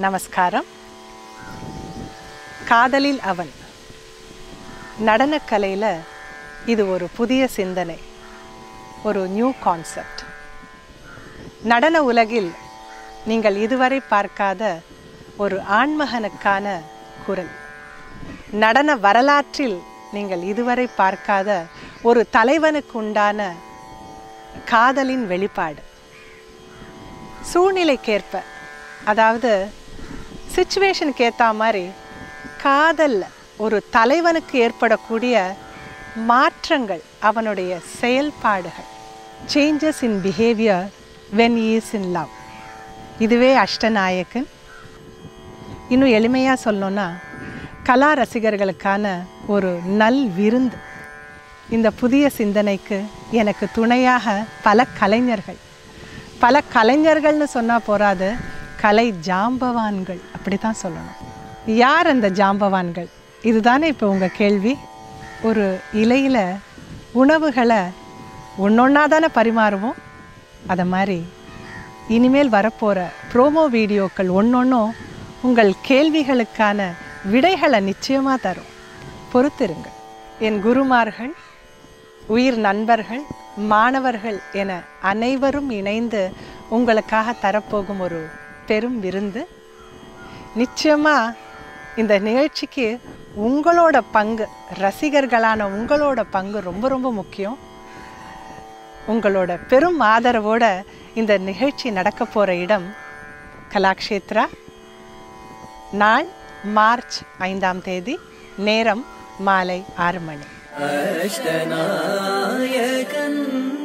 நமஸ்காரம் காதலில் அவன் நடனக்கலையில் இது ஒரு புதிய சிந்தனை ஒரு நியூ கான்செப்ட் நடன உலகில் நீங்கள் இதுவரை பார்க்காத ஒரு ஆண்மகனுக்கான குரல் நடன வரலாற்றில் நீங்கள் இதுவரை பார்க்காத ஒரு தலைவனுக்கு உண்டான காதலின் வெளிப்பாடு சூழ்நிலைக்கேற்ப அதாவது சுச்சுவேஷனுக்கு ஏற்ற மாதிரி காதல் ஒரு தலைவனுக்கு ஏற்படக்கூடிய மாற்றங்கள் அவனுடைய செயல்பாடுகள் changes in behaviour when is in love இதுவே அஷ்டநாயக்கன் இன்னும் எளிமையாக சொல்லணும்னா கலா ரசிகர்களுக்கான ஒரு நல் விருந்து இந்த புதிய சிந்தனைக்கு எனக்கு துணையாக பல கலைஞர்கள் பல கலைஞர்கள்னு சொன்னால் போராது கலை ஜாம்பவான்கள் அப்படி தான் சொல்லணும் யார் அந்த ஜாம்பவான்கள் இதுதானே இப்போ உங்கள் கேள்வி ஒரு இலையில் உணவுகளை ஒன்றொன்னா தானே பரிமாறுவோம் அதை மாதிரி இனிமேல் வரப்போகிற ப்ரோமோ வீடியோக்கள் ஒன்றொன்றும் உங்கள் கேள்விகளுக்கான விடைகளை நிச்சயமாக தரும் பொறுத்திருங்கள் என் குருமார்கள் உயிர் நண்பர்கள் மாணவர்கள் என அனைவரும் இணைந்து உங்களுக்காக தரப்போகும் ஒரு பெரும் விருந்து நிச்சயமாக இந்த நிகழ்ச்சிக்கு உங்களோட பங்கு ரசிகர்களான உங்களோட பங்கு ரொம்ப ரொம்ப முக்கியம் உங்களோட பெரும் ஆதரவோட இந்த நிகழ்ச்சி நடக்க போகிற இடம் கலாக்ஷேத்ரா நாள் மார்ச் ஐந்தாம் தேதி நேரம் மாலை ஆறு மணி अष्टनायकन्